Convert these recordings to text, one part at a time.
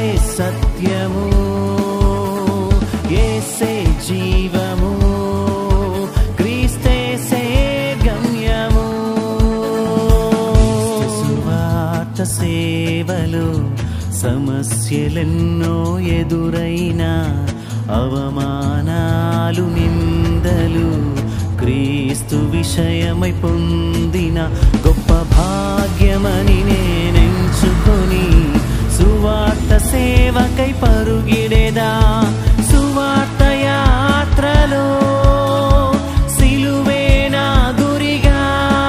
సత్యము ఏసే జీవము క్రీస్తేసే గమ్యము సువార్త సేవలు సమస్యలెన్నో ఎదురైనా అవమానాలు నిందలు క్రీస్తు విషయమై పొందిన గొప్ప భాగ్యమని నేనెంచుకొని సువార్త సేవకై పరుగిడేదా సువార్త యాత్రలో సిలువే నా గురిగా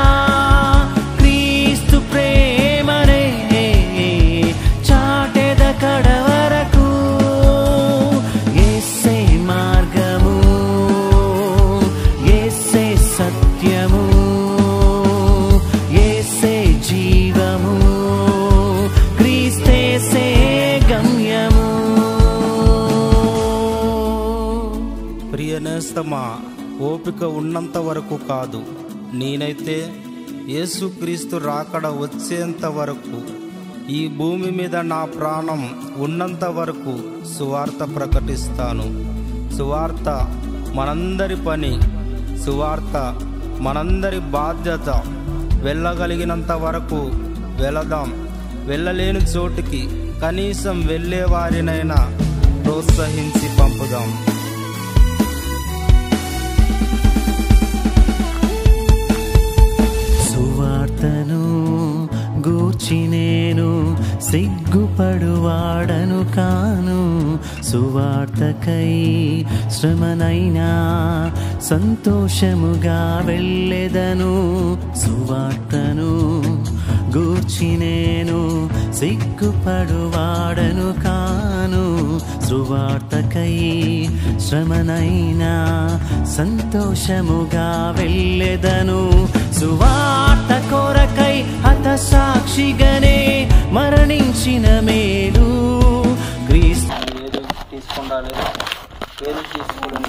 క్రీస్తు ప్రేమనే చాటెద కడవరకు ఎస్సే మార్గము ఎస్సే సత్యము ఎస్సే జీవము క్రీస్తేసే గమ్యము ప్రియనేస్తమా ఓపిక ఉన్నంత వరకు కాదు నేనైతే యేసుక్రీస్తు రాకడ వచ్చేంత వరకు ఈ భూమి మీద నా ప్రాణం ఉన్నంత వరకు సువార్త ప్రకటిస్తాను సువార్త మనందరి పని సువార్త మనందరి బాధ్యత వెళ్ళగలిగినంత వరకు వెళదాం వెళ్ళలేని చోటుకి కనీసం వెళ్ళే వారినైనా ప్రోత్సహించి పంపుదాం సువార్తను గూర్చి నేను సిగ్గుపడువాడను కాను సువార్తకై శ్రమనైనా సంతోషముగా వెళ్ళెదను సువార్తను గూర్చి నేను సిగ్గుపడువాడను కాను సువార్తకై శ్రమనైనా సంతోషముగా వెళ్ళెదను సువార్త కొరకై హత సాక్షిగనే మరణించిన మేలు క్రీస్తు ఏది తీసుకుండాలి ఏది తీసుకోవడం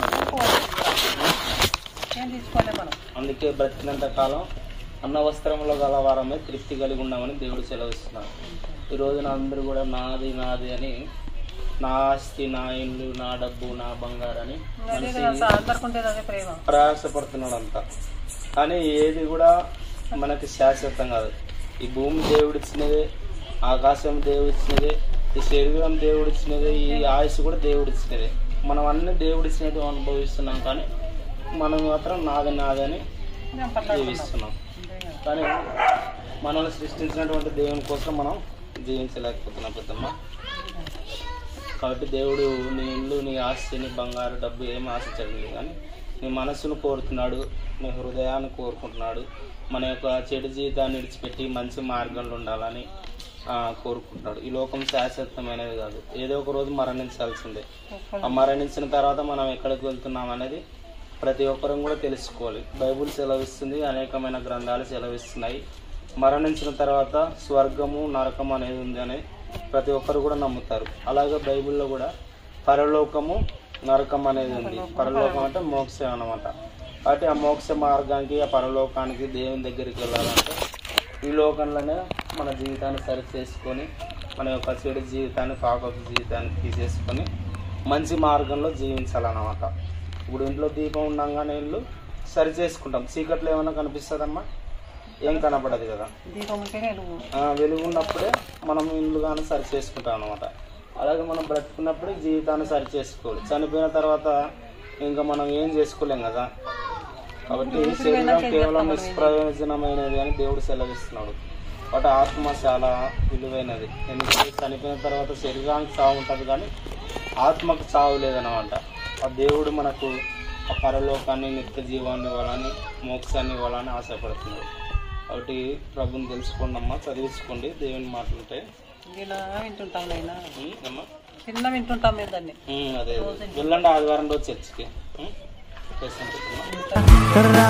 ఏం తీసుకోలే మనం అందుకే బ్రతికినంత కాలం అన్న వస్త్రములో గల వారమే తృప్తి కలిగి ఉన్నామని దేవుడు సెలవిస్తున్నాడు ఈ రోజున అందరూ కూడా నాది నాది అని నా ఆస్తి నా ఇల్లు నా డబ్బు నా బంగారు అని అదే మనిషి కదా సార్ అందరికుంటే అదే ప్రేమ ప్రయాసపడుతున్నాడు అంతా కానీ ఏది కూడా మనకి శాశ్వతం కాదు ఈ భూమి దేవుడిచ్చినదే ఆకాశం దేవుడిచ్చినదే ఈ శరీరం దేవుడిచ్చినదే ఈ ఆయుష్ కూడా దేవుడిచ్చినదే మనం అన్ని దేవుడిచ్చినట్టు అనుభవిస్తున్నాం కానీ మనం మాత్రం నాది నాదని మేము పట్లాడుకున్నాం జీవిస్తున్నాం అంతే కదా. కానీ మనల్ని సృష్టించినటువంటి దేవుని కోసం మనం జీవించలేకపోతున్నాం పెద్దమ్మ కాబట్టి దేవుడు నీ ఇల్లు నీ ఆస్తి నీ బంగారు డబ్బు ఏం ఆశించడం లేదు కానీ నీ మనసును కోరుతున్నాడు నీ హృదయాన్ని కోరుకుంటున్నాడు మన యొక్క చెడు జీవితాన్ని విడిచిపెట్టి మంచి మార్గంలో ఉండాలని ఆ, కోరుకుంటున్నాడు ఈ లోకం శాశ్వతమైనది కాదు ఏదో ఒక రోజు మరణించాల్సిందే ఆ మరణించిన తర్వాత మనం ఎక్కడికి వెళ్తున్నాం అనేది ప్రతి ఒక్కరం కూడా తెలుసుకోవాలి బైబుల్ సెలవిస్తుంది అనేకమైన గ్రంథాలు సెలవిస్తున్నాయి మరణించిన తర్వాత స్వర్గము నరకం అనేది ఉంది అని ప్రతి ఒక్కరు కూడా నమ్ముతారు అలాగే బైబిల్లో కూడా పరలోకము నరకం అనేది ఉంది పరలోకం అంటే మోక్షం అన్నమాట కాబట్టి ఆ మోక్ష మార్గానికి ఆ పరలోకానికి దేవుని దగ్గరికి వెళ్ళాలంటే ఈ లోకంలోనే మన జీవితాన్ని సరి చేసుకొని మన యొక్క చెడు జీవితాన్ని పాపపు జీవితాన్ని తీసేసుకొని మంచి మార్గంలో జీవించాలన్నమాట ఇప్పుడు ఇంట్లో దీపం ఉండంగానే ఇల్లు సరి చేసుకుంటాం చీకట్లో ఏమైనా కనిపిస్తుందమ్మా ఏం కనపడదు కదా దీపం ఉంటేనే నువ్వు ఆ, వెలుగు ఉన్నప్పుడే మనం ఇల్లు కానీ సరి చేసుకుంటాం అనమాట అలాగే మనం బ్రతుకున్నప్పుడే జీవితాన్ని సరి చేసుకోవాలి చనిపోయిన తర్వాత ఇంకా మనం ఏం చేసుకోలేం కదా కాబట్టి శరీరం కేవలం నిష్ప్రయోజనమైనది అని దేవుడు సెలవిస్తున్నాడు కాబట్టి ఆత్మ చాలా విలువైనది ఎందుకంటే చనిపోయిన తర్వాత శరీరానికి చావు ఉంటుంది కానీ ఆత్మకు చావు లేదనమాట ఆ దేవుడు మనకు ఆ పరలోకాన్ని నిత్య జీవాన్ని ఇవ్వాలని మోక్షాన్ని ఇవ్వాలని ఆశపడుతున్నాడు కాబట్టి ప్రభుని తెలుసుకోండి అమ్మా చదివించుకోండి దేవుని మాటలుంటాయి ఇలా వింటుంటాం నైనా ఉం, అమ్మా చిన్న వింటుంటాం మేము దాన్ని ఉం, అదే అదే. వెళ్ళండి ఆదివారం రోజు చర్చికి ఉం? చేస్తాను పెద్దమ్మా.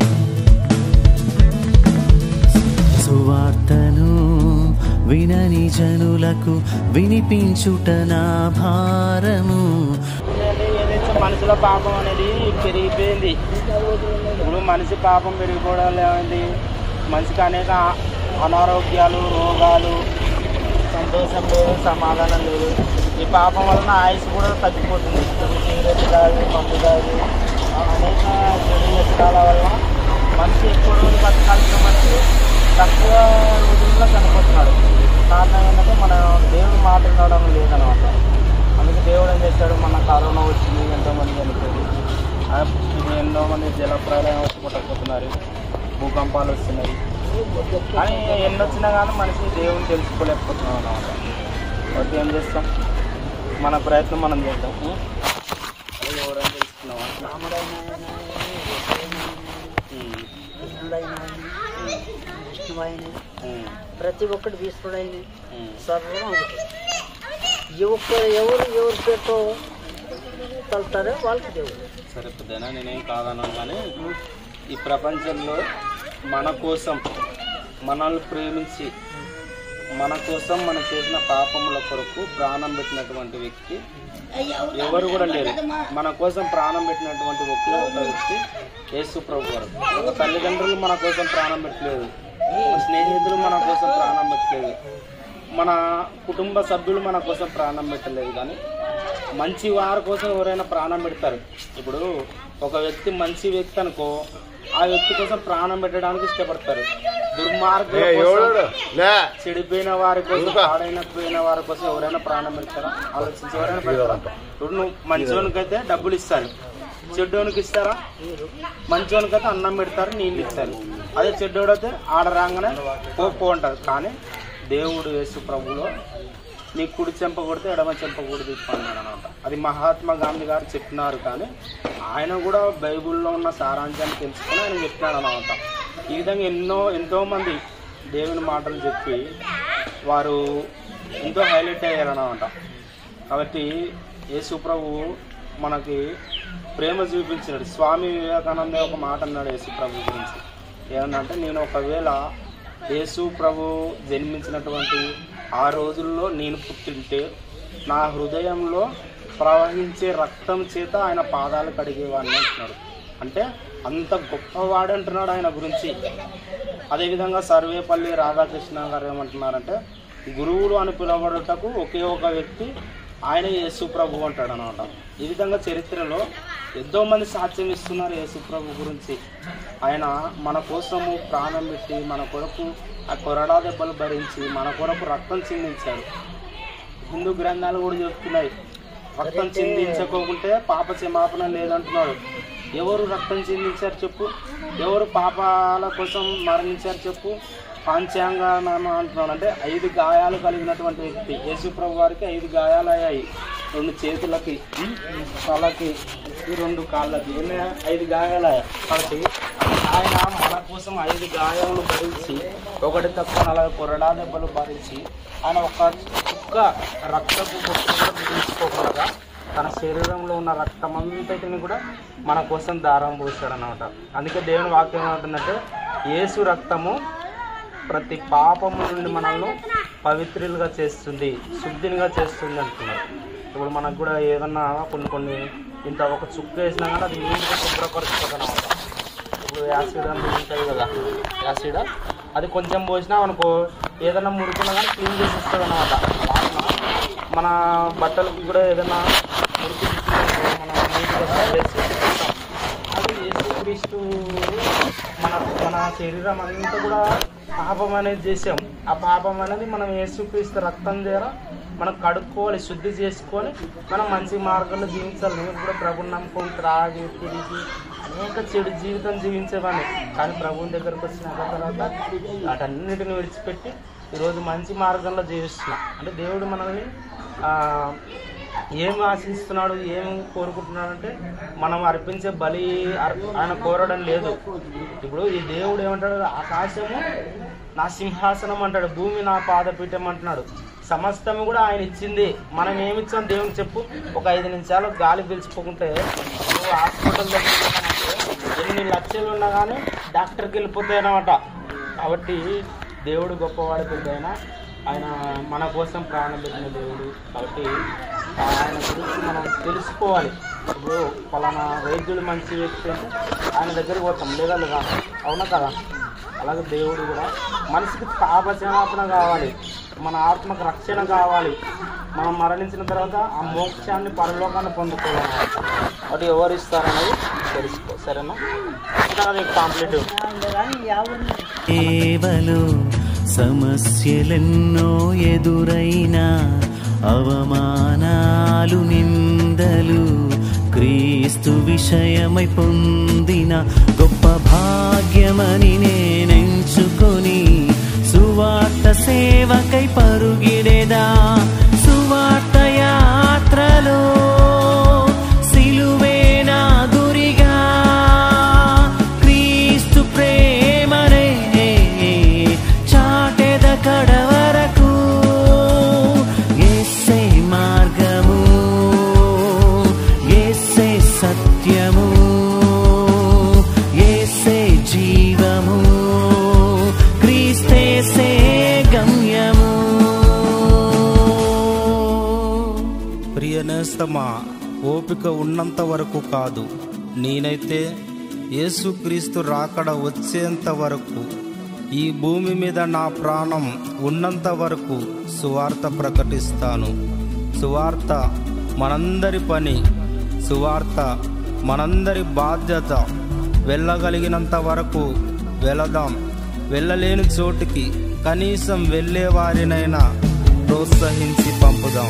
సువార్తను వినని జనులకు వినిపించుట నా భారము ఏంటంటే ఏదైతే మనిషిలో పాపం అనేది పెరిగిపోయింది ఇప్పుడు మనిషి పాపం పెరిగిపోవడం వల్ల ఏమైంది మనిషికి అనేక అనారోగ్యాలు రోగాలు సంతోషం లేదు సమాధానం లేదు ఈ పాపం వలన ఆయుష్ కూడా తగ్గిపోతుంది ఇప్పుడు సిగరెట్ తాగి మందు తాగి ఆ అనేక చెడు వ్యసనాల వల్ల మనిషి ఎక్కువ రోజులు బతకాల్సిన మనిషి తక్కువ రోజుల్లో చనిపోతున్నాడు కారణం ఏంటంటే మన దేవుడు మాట వినడం లేదనమాట అందుకే దేవుడు ఏం చేశాడు మన కరోనా వచ్చింది ఎంతో మంది చనిపోయింది ఆ, ఇది ఎన్నో మంది జలప్రలయం వచ్చి పుట్టకపోతున్నారు భూకంపాలు వస్తున్నాయి కానీ ఎన్ని వచ్చినా కానీ మనిషి దేవుని తెలుసుకోలేకపోతున్నాం అన్నమాట కాబట్టి ఏం చేస్తాం మన ప్రయత్నం మనం చేద్దాం ఉం? అది ఎవరైనా తెలుసుకున్నాం ప్రతి ఒక్కటి తీసుకుడైన సర్వం ఒకటి ఎవరు ఎవరు ఎవరి పేరుతో తలుతారో వాళ్ళకి దేవుడు సరే పెద్దనా నేనేం కాదన్నాను కానీ ఈ ప్రపంచంలో మన కోసం మనల్ని ప్రేమించి మన కోసం మనం చేసిన పాపముల కొరకు ప్రాణం పెట్టినటువంటి వ్యక్తి ఎవరు కూడా లేరు మన కోసం ప్రాణం పెట్టినటువంటి ఒకే ఒక వ్యక్తి యేసు ప్రభు వారు ఒక తల్లిదండ్రులు మన కోసం ప్రాణం పెట్టలేదు ఒక స్నేహితులు మన కోసం ప్రాణం పెట్టలేదు మన కుటుంబ సభ్యులు మన కోసం ప్రాణం పెట్టలేదు కానీ మంచి వారి కోసం ఎవరైనా ప్రాణం పెడతారు ఇప్పుడు ఒక వ్యక్తి మంచి వ్యక్తి అనుకో ఆ వ్యక్తి కోసం ప్రాణం పెట్టడానికి ఇష్టపడతారు దుర్మార్గుల కోసం చెడిపోయిన వారి కోసం పాడైన పోయిన వారి కోసం ఎవరైనా ప్రాణం పెడతారా ఆలోచించి ఎవరైనా పెడతారా ఇప్పుడు నువ్వు మంచోనికైతే డబ్బులు ఇస్తారు చెడ్డోనికి ఇస్తారా మంచోనికైతే అన్నం పెడతారు నీళ్ళు ఇస్తారు అదే చెడ్డోడైతే ఆడ రాగానే పో పో అంటారు కానీ దేవుడు యేసు ప్రభులో నీ కుడి చెంప కొడితే ఎడమ చెంప కూడా తిప్పన్నాడు అనమాట అది మహాత్మా గాంధీ గారు చెప్పినారు కానీ ఆయన కూడా బైబిల్లో ఉన్న సారాంశాన్ని తెలుసుకొని ఆయన చెప్పినాడు అనమాట ఈ విధంగా ఎన్నో ఎంతో మంది దేవుని మాటలు చెప్పి వారు ఎంతో హైలైట్ అయ్యారన్నమాట కాబట్టి యేసు ప్రభు మనకి ప్రేమ చూపించినాడు స్వామి వివేకానంద ఒక మాట అన్నాడు యేసు ప్రభు గురించి ఏమన్నంటే నేను ఒకవేళ యేసు ప్రభు జన్మించినటువంటి ఆ రోజుల్లో నేను పుట్టింటే నా హృదయంలో ప్రవహించే రక్తం చేత ఆయన పాదాలు కడిగేవాడిని అంటున్నాడు అంటే అంత గొప్పవాడు అంటున్నాడు ఆయన గురించి అదేవిధంగా సర్వేపల్లి రాధాకృష్ణ గారు ఏమంటున్నారంటే గురువులు అని పిలవడుటకు ఒకే ఒక వ్యక్తి ఆయన యేసు ప్రభు అంటాడు అనమాట ఈ విధంగా చరిత్రలో ఎంతో మంది సాక్ష్యం ఇస్తున్నారు యేసు ప్రభు గురించి ఆయన మన కోసము ప్రాణం పెట్టి మన కొరకు ఆ కొరడా దెబ్బలు భరించి మన కొరకు రక్తం చిందించాడు హిందూ గ్రంథాలు కూడా చెప్తున్నాయి రక్తం చిందించకోకుంటే పాప క్షమాపణ లేదంటున్నాడు ఎవరు రక్తం చిందించారు చెప్పు ఎవరు పాపాల కోసం మరణించారు చెప్పు పాంచాంగ అంటున్నాడు అంటే ఐదు గాయాలు కలిగినటువంటి వ్యక్తి యేసు ప్రభు వారికి ఐదు గాయాలు అయ్యాయి రెండు చేతులకి ఉం, తలకి ఈ రెండు కాళ్ళకి ఎన్ని ఐదు గాయాలు అయ్యాయి కాబట్టి ఆయన మన కోసం ఐదు గాయాలు భరించి ఒకటి తక్కువ నలభై కొరడా దెబ్బలు భరించి ఆయన ఒక చుక్క రక్తపు బొట్టు కూడా తీసుకోకుండా తన శరీరంలో ఉన్న రక్తం అంతటిని కూడా మన కోసం దారం పోస్తాడు అనమాట అందుకే దేవుని వాక్యం ఏమంటుందంటే యేసు రక్తము ప్రతి పాపము నుండి మనల్ని పవిత్రులుగా చేస్తుంది శుద్ధినిగా చేస్తుంది అంటున్నారు ఇప్పుడు మనకు కూడా ఏదన్నా కొన్ని కొన్ని ఇంత ఒక చుక్క వేసినా కానీ అది నీట్గా శుభ్రపరుస్తుంది అనమాట ఇప్పుడు యాసిడ్ అనేది ఉంటుంది కదా యాసిడ్ అది కొంచెం పోసినా అనుకో ఏదైనా మురుకున్నా కానీ క్లీన్ చేసి ఇస్తుంది అనమాట మన బట్టలకి కూడా ఏదైనా మురికి చిక్కిందనుకో మనం నీట్గా చేసి ఇస్తాం అది యేసుక్రీస్తు మన మన శరీరం అంతా కూడా పాపం అనేది చేసాం ఆ పాపం అనేది మనం యేసుక్రీస్తు రక్తం ద్వారా మనం కడుక్కోవాలి శుద్ధి చేసుకొని మనం మంచి మార్గంలో జీవించాలి నేను కూడా ప్రభుని నమ్ముకొని త్రాగి తిరిగి అనేక చెడు జీవితం జీవించేవాడిని కానీ ప్రభుని దగ్గరకు వచ్చిన తర్వాత వాటన్నిటిని విడిచిపెట్టి ఈరోజు మంచి మార్గంలో జీవిస్తున్నా అంటే దేవుడు మనల్ని ఆ, ఏం ఆశిస్తున్నాడు ఏం కోరుకుంటున్నాడు అంటే మనం అర్పించే బలి అర్- ఆయన కోరడం లేదు ఇప్పుడు ఈ దేవుడు ఏమంటాడు ఆకాశము నా సింహాసనం అంటాడు భూమి నా పాదపీఠం అంటున్నాడు సమస్తము కూడా ఆయన ఇచ్చింది మనం ఏమి ఇచ్చాం దేవునికి చెప్పు ఒక ఐదు నిమిషాలు గాలి పీల్చుకోకుంటే నువ్వు హాస్పిటల్ దగ్గర వెళ్ళామంటే ఎన్ని లక్షలు ఉన్నా కానీ డాక్టర్కి వెళ్ళిపోతాయి అనమాట కాబట్టి దేవుడు గొప్పవాడు పెద్దయినా ఆయన మన కోసం ప్రాణం పెట్టిన దేవుడు కాబట్టి ఆయన గురించి మనం తెలుసుకోవాలి ఇప్పుడు పలానా వైద్యుడు మంచి వ్యక్తి అంటే ఆయన దగ్గరికి పోతాం లేదా లేదా అవునా కదా అలాగే దేవుడు కూడా మనిషికి పాపక్షమాపణ కావాలి మన ఆత్మకు రక్షణ కావాలి మనం మరణించిన తర్వాత ఆ మోక్షాన్ని పరలోకాన్ని పొందుకోవాలి కాబట్టి ఎవరు ఇస్తారనేది తెలుసుకో సరేనా ఇంకా అది కాంప్లీట్ కానీ ఎవరిని సేవలో సమస్యలెన్నో ఎదురైనా అవమానాలు నిందలు క్రీస్తు విషయమై పొందిన గొప్ప భాగ్యమని నేనెంచుకొని సువార్త సేవకై పరుగిడేదా సువార్త యాత్రలో సిలువే నా గురిగా క్రీస్తు ప్రేమనే చాటెద కడవరకు ఎస్సే మార్గము ఎస్సే సత్యము ఎస్సే జీవము క్రీస్తేసే గమ్యము ప్రియనేస్తమా ఓపిక ఉన్నంత వరకు కాదు నేనైతే యేసుక్రీస్తు రాకడ వచ్చేంత వరకు ఈ భూమి మీద నా ప్రాణం ఉన్నంత వరకు సువార్త ప్రకటిస్తాను సువార్త మనందరి పని సువార్త మనందరి బాధ్యత వెళ్ళగలిగినంత వరకు వెళదాం వెళ్ళలేని చోటుకి కనీసం వెళ్ళే వారినైనా ప్రోత్సహించి పంపుదాం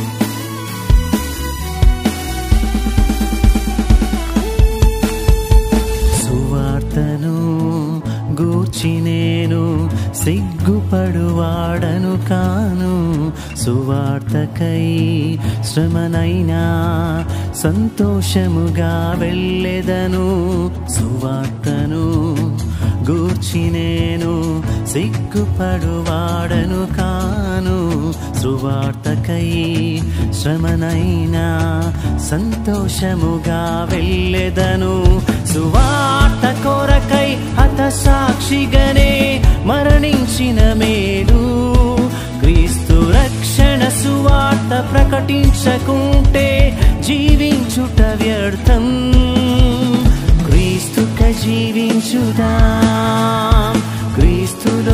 సువార్తను గూర్చి నేను సిగ్గుపడువాడను కాను సువార్తకై శ్రమనైనా సంతోషముగా వెళ్ళెదను సువార్తను గూర్చి నేను సిగ్గుపడువాడను కాను సువార్తకై శ్రమనైనా సంతోషముగా వెళ్ళెదను సువార్త కొరకై హత సాక్షిగనే మరణించిన మేలు క్రీస్తు రక్షణ సువార్త ప్రకటించకుంటే జీవించుట వ్యర్థం క్రీస్తుక జీవించుదాం క్రీస్తులో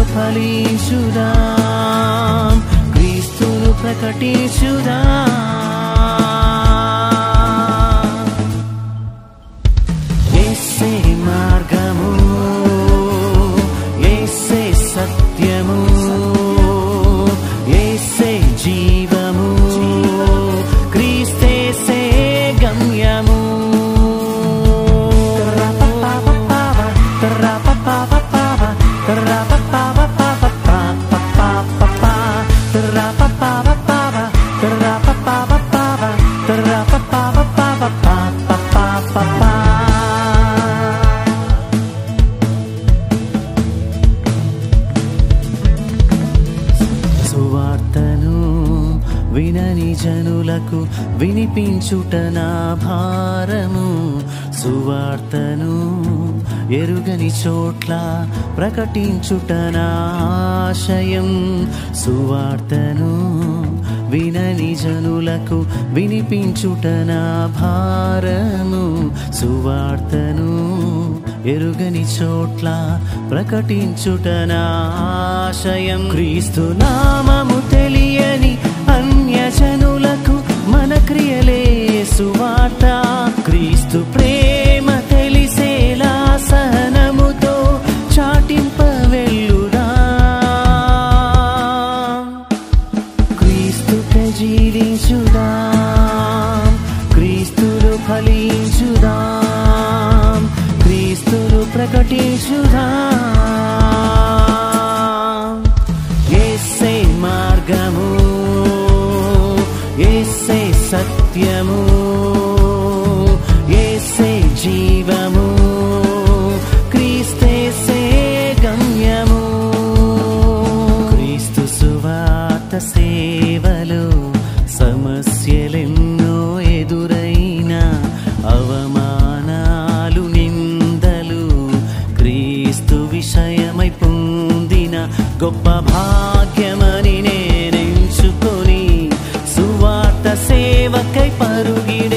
ఫలించుదాం క్రీస్తును ప్రకటించుదాం ఎస్సే మార్గము ఎస్సే సత్యము ఎస్సే జీవము క్రీస్తేసే గమ్యము సువార్తను వినని జనులకు వినిపించుట నా భారము సువార్తను ఎరుగని చోట్ల ప్రకటించుట నా ఆశయం సువార్తను వినని జనులకు వినిపించుట నా భారము సువార్తను ఎరుగని చోట్ల ప్రకటించుట నా ఆశయం క్రీస్తు నామము తెలియని అన్యజనులకు మన క్రియలే సువార్త క్రీస్తు ప్రేమ తెలిసేలా సహనముతో చాటింప వెళ్ళుదా క్రీస్తుక జీవించుదాం క్రీస్తులు ఫలించుదాం క్రీస్తులు ప్రకటించుదాం ఎస్సే మార్గము ఎస్సే సత్యము ఎస్సే జీవము క్రీస్తేసే గమ్యము క్రీస్తు సువార్త సేవలో సమస్యలెన్నో ఎదురైనా అవమానాలు నిందలు క్రీస్తు విషయమై పొందిన గొప్ప భాగ్యమని నేను పరుగిడ